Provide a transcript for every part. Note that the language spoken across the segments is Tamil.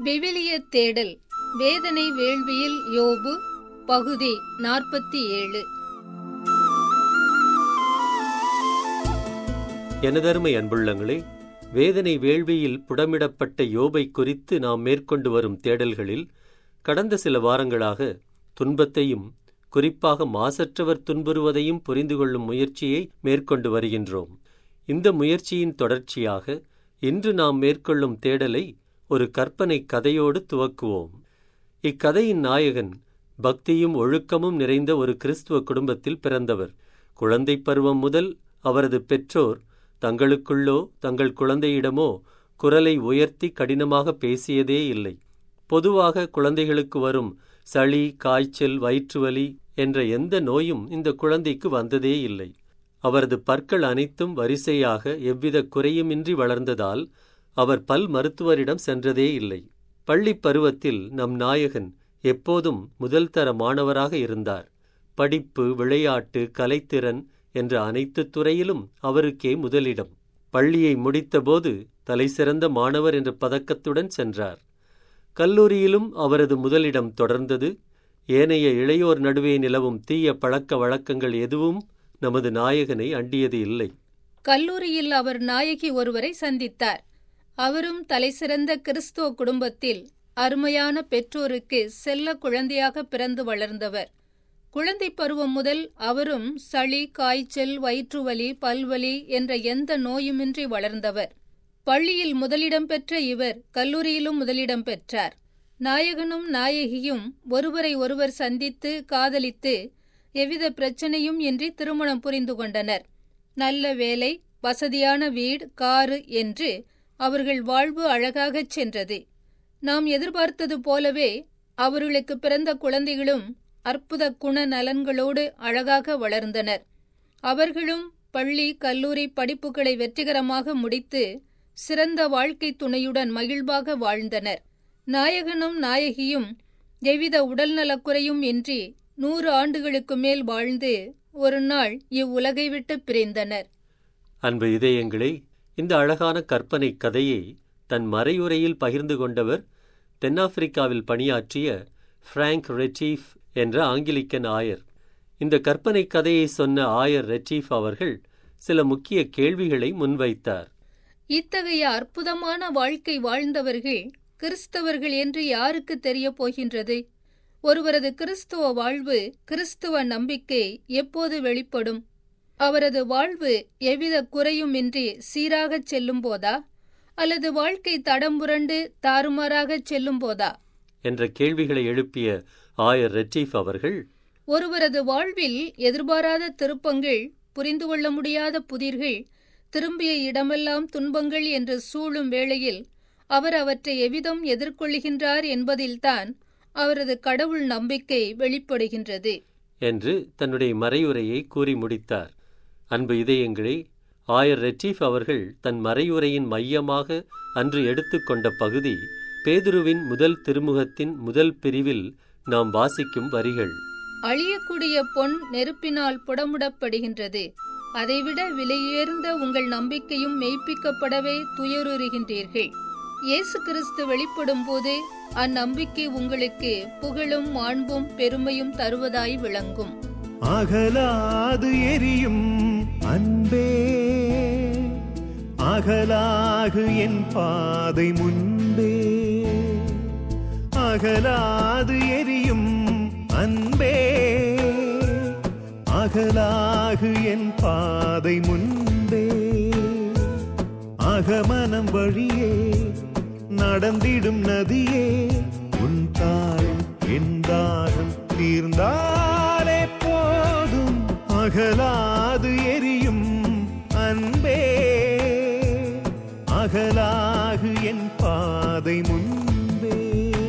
விவிலிய தேடல் வேதனை வேள்வியில் யோபு பகுதி நாற்பத்தி ஏழு எனதருமை அன்புள்ளங்களே வேதனை வேள்வியில் புடமிடப்பட்ட யோபை குறித்து நாம் மேற்கொண்டு வரும் தேடல்களில் கடந்த சில வாரங்களாக துன்பத்தையும் குறிப்பாக மாசற்றவர் துன்புறுவதையும் புரிந்து கொள்ளும் முயற்சியை மேற்கொண்டு வருகின்றோம் இந்த முயற்சியின் தொடர்ச்சியாக இன்று நாம் மேற்கொள்ளும் தேடலை ஒரு கற்பனை கதையோடு துவக்குவோம் இக்கதையின் நாயகன் பக்தியும் ஒழுக்கமும் நிறைந்த ஒரு கிறிஸ்துவ குடும்பத்தில் பிறந்தவர் குழந்தை பருவம் முதல் அவரது பெற்றோர் தங்களுக்குள்ளோ தங்கள் குழந்தையிடமோ குரலை உயர்த்தி கடினமாக பேசியதே இல்லை பொதுவாக குழந்தைகளுக்கு வரும் சளி காய்ச்சல் வயிற்றுவலி என்ற எந்த நோயும் இந்த குழந்தைக்கு வந்ததே இல்லை அவரது பற்கள் அனைத்தும் வரிசையாக எவ்வித குறையுமின்றி வளர்ந்ததால் அவர் பல் மருத்துவரிடம் சென்றதே இல்லை பள்ளிப் பருவத்தில் நம் நாயகன் எப்போதும் முதல் தர மாணவராக இருந்தார் படிப்பு விளையாட்டு கலைத்திறன் என்ற அனைத்து துறையிலும் அவருக்கே முதலிடம் பள்ளியை முடித்தபோது தலைசிறந்த மாணவர் என்ற பதக்கத்துடன் சென்றார் கல்லூரியிலும் அவரது முதலிடம் தொடர்ந்தது ஏனைய இளையோர் நடுவே நிலவும் தீய பழக்க வழக்கங்கள் எதுவும் நமது நாயகனை அண்டியது இல்லை கல்லூரியில் அவர் நாயகி ஒருவரை சந்தித்தார் அவரும் தலைசிறந்த கிறிஸ்துவ குடும்பத்தில் அருமையான பெற்றோருக்கு செல்ல குழந்தையாக பிறந்து வளர்ந்தவர் குழந்தை பருவம் முதல் அவரும் சளி காய்ச்சல் வயிற்றுவலி பல்வலி என்ற எந்த நோயுமின்றி வளர்ந்தவர் பள்ளியில் முதலிடம் பெற்ற இவர் கல்லூரியிலும் முதலிடம் பெற்றார் நாயகனும் நாயகியும் ஒருவரை ஒருவர் சந்தித்து காதலித்து எவ்வித பிரச்சனையும் இன்றி திருமணம் புரிந்து கொண்டனர் நல்ல வேலை வசதியான வீடு காரு என்று அவர்கள் வாழ்வு அழகாகச் சென்றது நாம் எதிர்பார்த்தது போலவே அவர்களுக்கு பிறந்த குழந்தைகளும் அற்புத குண நலன்களோடு அழகாக வளர்ந்தனர் அவர்களும் பள்ளி கல்லூரி படிப்புகளை வெற்றிகரமாக முடித்து சிறந்த வாழ்க்கை துணையுடன் மகிழ்வாக வாழ்ந்தனர் நாயகனும் நாயகியும் எவ்வித உடல்நலக்குறையும் இன்றி நூறு ஆண்டுகளுக்கு மேல் வாழ்ந்து ஒரு நாள் இவ்வுலகை விட்டு பிரிந்தனர் அன்பு இதயங்களே இந்த அழகான கற்பனை கதையை தன் மறையுரையில் பகிர்ந்து கொண்டவர் தென்னாப்பிரிக்காவில் பணியாற்றிய பிராங்க் ரெட்டீஃப் என்ற ஆங்கிலிக்கன் ஆயர் இந்த கற்பனை கதையை சொன்ன ஆயர் ரெட்டீஃப் அவர்கள் சில முக்கிய கேள்விகளை முன்வைத்தார் இத்தகைய அற்புதமான வாழ்க்கை வாழ்ந்தவர்கள் கிறிஸ்தவர்கள் என்று யாருக்கு தெரியப் போகின்றது ஒருவரது கிறிஸ்துவ வாழ்வு கிறிஸ்துவ நம்பிக்கை எப்போது வெளிப்படும் அவரது வாழ்வு எவ்வித குறையுமின்றி சீராகச் செல்லும் போதா அல்லது வாழ்க்கை தடம்புரண்டு தாறுமாறாகச் செல்லும் போதா என்ற கேள்விகளை எழுப்பிய ஆயர் ரெட்டீஃப் அவர்கள் ஒருவரது வாழ்வில் எதிர்பாராத திருப்பங்கள் புரிந்து கொள்ள முடியாத புதிர்கள் திரும்பிய இடமெல்லாம் துன்பங்கள் என்று சூழும் வேளையில் அவர் அவற்றை எவ்விதம் எதிர்கொள்கின்றார் என்பதில்தான் அவரது கடவுள் நம்பிக்கை வெளிப்படுகின்றது என்று தன்னுடைய மறையுரையை கூறி முடித்தார் அன்பு இதயங்களே ஆயர் ரெட்டீஃப் அவர்கள் தன் மறையுரையின் மையமாக அன்று எடுத்துக்கொண்ட பகுதி பேதுருவின் முதல் திருமுகத்தின் முதல் பிரிவில் நாம் வாசிக்கும் வரிகள் அழியக்கூடிய பொன் நெருப்பினால் புடமுடப்படுகின்றது அதைவிட விலையுயர்ந்த உங்கள் நம்பிக்கையும் மெய்ப்பிக்கப்படவே துயருறுகின்றீர்கள் இயேசு கிறிஸ்து வெளிப்படும் போது அந்நம்பிக்கை உங்களுக்கு புகழும் மாண்பும் பெருமையும் தருவதாய் விளங்கும் அகலாது எரியும் அன்பே அகலாகு என் பாதை முன்பே அகலாது எரியும் அன்பே அகலாகு என் பாதை முன்பே அகமனம் வழியே நடந்திடும் நதியே உன் தாழும் என் தாகம் தீர்ந்தாலே போதும் அகலாது எரியும் அன்பே அகலாகு என் பாதை முன்பே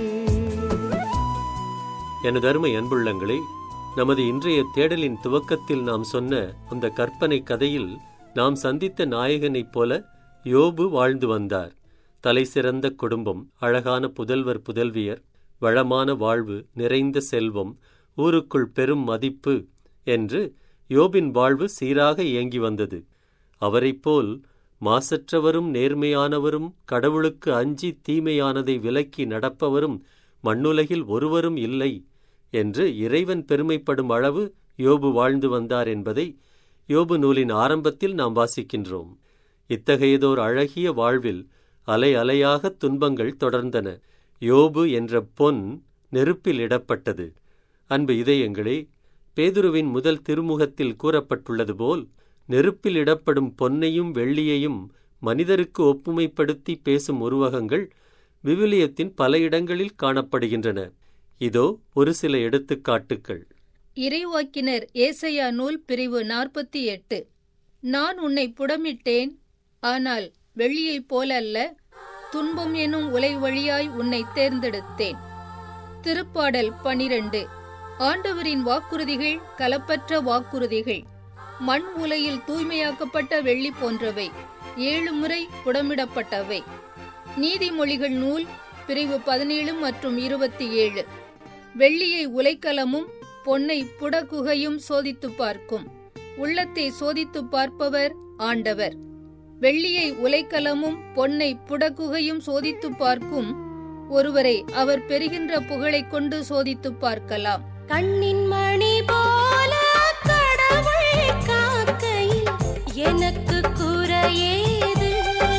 எனது அருமை அன்புள்ளங்களே நமது இன்றைய தேடலின் துவக்கத்தில் நாம் சொன்ன அந்த கற்பனை கதையில் நாம் சந்தித்த நாயகனைப் போல யோபு வாழ்ந்து வந்தார் தலைசிறந்த குடும்பம் அழகான புதல்வர் புதல்வியர் வளமான வாழ்வு நிறைந்த செல்வம் ஊருக்குள் பெரும் மதிப்பு என்று யோபின் வாழ்வு சீராக இயங்கி வந்தது அவரைப் போல் மாசற்றவரும் நேர்மையானவரும் கடவுளுக்கு அஞ்சி தீமையானதை விலக்கி நடப்பவரும் மண்ணுலகில் ஒருவரும் இல்லை என்று இறைவன் பெருமைப்படும் அளவு யோபு வாழ்ந்து வந்தார் என்பதை யோபு நூலின் ஆரம்பத்தில் நாம் வாசிக்கின்றோம் இத்தகையதோர் அழகிய வாழ்வில் அலை அலையாக துன்பங்கள் தொடர்ந்தன யோபு என்ற பொன் நெருப்பில் இடப்பட்டது அன்பு இதயங்களே பேதுருவின் முதல் திருமுகத்தில் கூறப்பட்டுள்ளது போல் நெருப்பில் இடப்படும் பொன்னையும் வெள்ளியையும் மனிதருக்கு ஒப்புமைப்படுத்தி பேசும் உருவகங்கள் விவிலியத்தின் பல இடங்களில் காணப்படுகின்றன இதோ ஒரு சில எடுத்துக்காட்டுக்கள் இறைவாக்கினர் ஏசையா நூல் பிரிவு நாற்பத்தி எட்டு நான் உன்னை புடமிட்டேன் ஆனால் வெள்ளியைப் போல அல்ல துன்பம் எனும் உலை வழியாய் உன்னை தேர்ந்தெடுத்தேன் திருப்பாடல் பனிரெண்டு ஆண்டவரின் வாக்குறுதிகள் கலப்பற்ற வாக்குறுதிகள் மண் உலையில் தூய்மையாக்கப்பட்ட வெள்ளி போன்றவை ஏழு முறை புடமிடப்பட்டவை நீதிமொழிகள் நூல் பிரிவு பதினேழு மற்றும் இருபத்தி ஏழு வெள்ளியை உலைக்கலமும் பொன்னை புடகுகையும் சோதித்துப் பார்க்கும் உள்ளத்தை சோதித்துப் பார்ப்பவர் ஆண்டவர் வெள்ளியை உலைக்கலமும் பொன்னை புடகுகையும் சோதித்துப் பார்க்கும் ஒருவரை அவர் பெறுகின்ற புகழைக் கொண்டு சோதித்துப் பார்க்கலாம் கண்ணின் மணி போல கடவுள் காக்கையில் எனக்கு குறையேது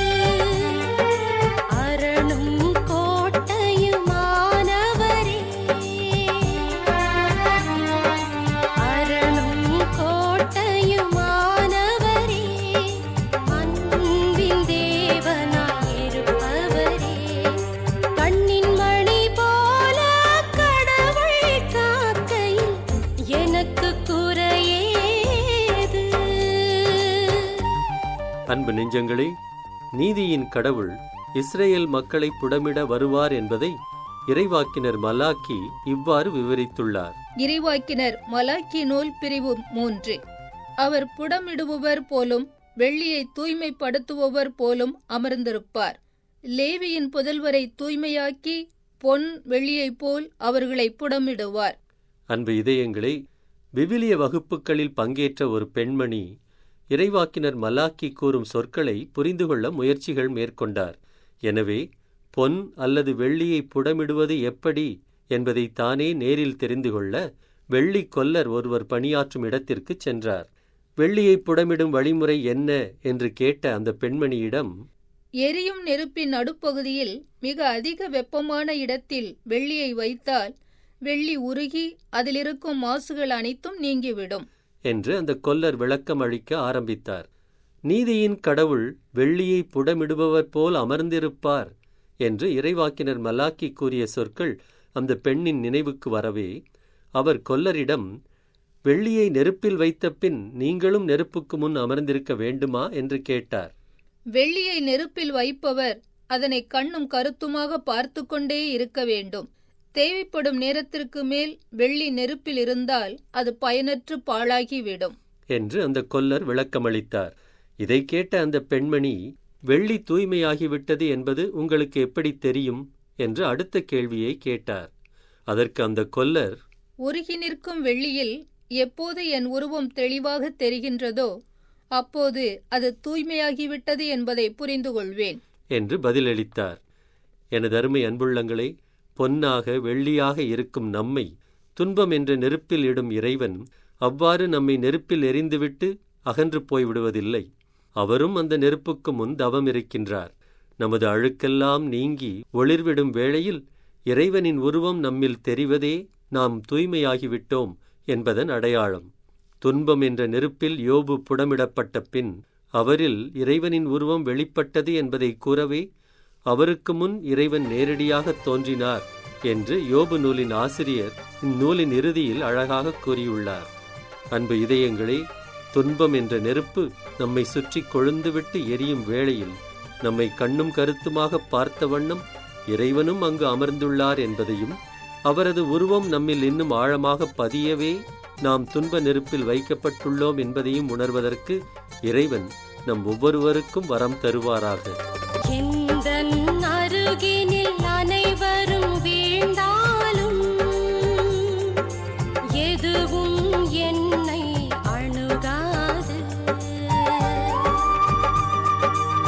அரணும் கோட்டையுமானவரே அரணும் கோட்டையுமானவரே அன்பின் தேவனாயிருப்பவரே கண்ணின் மணி போல கடவுள் காக்கையில் எனக்கு குறையேது அன்பு நெஞ்சங்களே நீதியின் கடவுள் இஸ்ரேல் மக்களை புடமிட வருவார் என்பதை இறைவாக்கினர் மலாக்கி இவ்வாறு விவரித்துள்ளார் இறைவாக்கினர் மலாக்கி நூல் பிரிவு மூன்று அவர் புடமிடுபவர் போலும் வெள்ளியை தூய்மைப்படுத்துபவர் போலும் அமர்ந்திருப்பார் லேவியின் புதல்வரை தூய்மையாக்கி பொன் வெள்ளியைப் போல் அவர்களை புடமிடுவார் அன்பு இதயங்களே விவிலிய வகுப்புகளில் பங்கேற்ற ஒரு பெண்மணி இறைவாக்கினர் மலாக்கி கூறும் சொற்களை புரிந்து கொள்ள முயற்சிகள் மேற்கொண்டார் எனவே பொன் அல்லது வெள்ளியை புடமிடுவது எப்படி என்பதை தானே நேரில் தெரிந்து கொள்ள வெள்ளி கொல்லர் ஒருவர் பணியாற்றும் இடத்திற்கு சென்றார் வெள்ளியை புடமிடும் வழிமுறை என்ன என்று கேட்ட அந்த பெண்மணியிடம் எரியும் நெருப்பின் நடுப்பகுதியில் மிக அதிக வெப்பமான இடத்தில் வெள்ளியை வைத்தால் வெள்ளி உருகி அதிலிருக்கும் மாசுகள் அனைத்தும் நீங்கிவிடும் என்று அந்த கொல்லர் விளக்கம் அளிக்க ஆரம்பித்தார் நீதியின் கடவுள் வெள்ளியை புடமிடுபவர் போல் அமர்ந்திருப்பார் என்று இறைவாக்கினர் மலாக்கி கூறிய சொற்கள் அந்த பெண்ணின் நினைவுக்கு வரவே அவர் கொல்லரிடம் வெள்ளியை நெருப்பில் வைத்த பின் நீங்களும் நெருப்புக்கு முன் அமர்ந்திருக்க வேண்டுமா என்று கேட்டார் வெள்ளியை நெருப்பில் வைப்பவர் அதனை கண்ணும் கருத்துமாக பார்த்து கொண்டே இருக்க வேண்டும் தேவைப்படும் நேரத்திற்கு மேல் வெள்ளி நெருப்பில் இருந்தால் அது பயனற்று பாழாகிவிடும் என்று அந்த கொல்லர் விளக்கமளித்தார் இதை கேட்ட அந்த பெண்மணி வெள்ளி தூய்மையாகிவிட்டது என்பது உங்களுக்கு எப்படி தெரியும் என்று அடுத்த கேள்வியை கேட்டார் அதற்கு அந்த கொல்லர் உருகி நிற்கும் வெள்ளியில் எப்போது என் உருவம் தெளிவாக தெரிகின்றதோ அப்போது அது தூய்மையாகிவிட்டது என்பதை புரிந்து கொள்வேன் என்று பதிலளித்தார் எனது அருமை அன்புள்ளங்களே பொன்னாக வெள்ளியாக இருக்கும் நம்மை துன்பம் என்ற நெருப்பில் இடும் இறைவன் அவ்வாறு நம்மை நெருப்பில் எரிந்துவிட்டு அகன்று போய்விடுவதில்லை அவரும் அந்த நெருப்புக்கு முன் தவம் இருக்கின்றார் நமது அழுக்கெல்லாம் நீங்கி ஒளிர்விடும் வேளையில் இறைவனின் உருவம் நம்மில் தெரிவதே நாம் தூய்மையாகிவிட்டோம் என்பதன் அடையாளம் துன்பம் என்ற நெருப்பில் யோபு புடமிடப்பட்ட பின் அவரில் இறைவனின் உருவம் வெளிப்பட்டது என்பதை கூறவே அவருக்கு முன் இறைவன் நேரடியாக தோன்றினார் என்று யோபு நூலின் ஆசிரியர் இந்நூலின் இறுதியில் அழகாக கூறியுள்ளார் அன்பு இதயங்களே துன்பம் என்ற நெருப்பு நம்மை சுற்றி கொழுந்துவிட்டு எரியும் வேளையில் நம்மை கண்ணும் கருத்துமாக பார்த்த வண்ணம் இறைவனும் அங்கு அமர்ந்துள்ளார் என்பதையும் அவரது உருவம் நம்மில் இன்னும் ஆழமாக பதியவே நாம் துன்ப நெருப்பில் வைக்கப்பட்டுள்ளோம் என்பதையும் உணர்வதற்கு இறைவன் நம் ஒவ்வொருவருக்கும் வரம் தருவாராக எந்தன் அருகினில் அனைவரும் வீழ்ந்தாலும் எதுவும் என்னை அணுகாது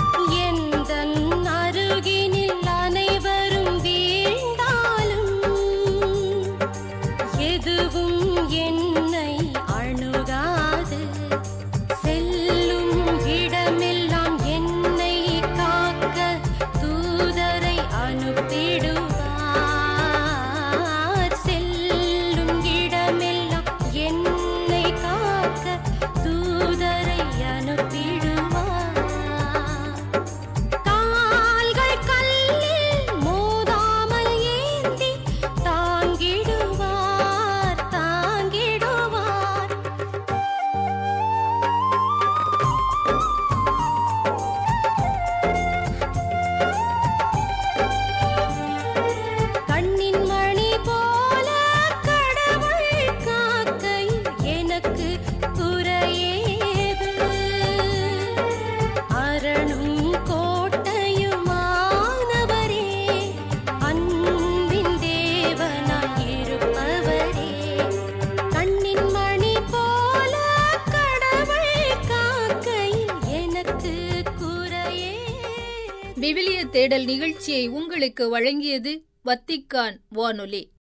விவிலிய தேடல் நிகழ்ச்சியை உங்களுக்கு வழங்கியது வத்திக்கான் வானொலி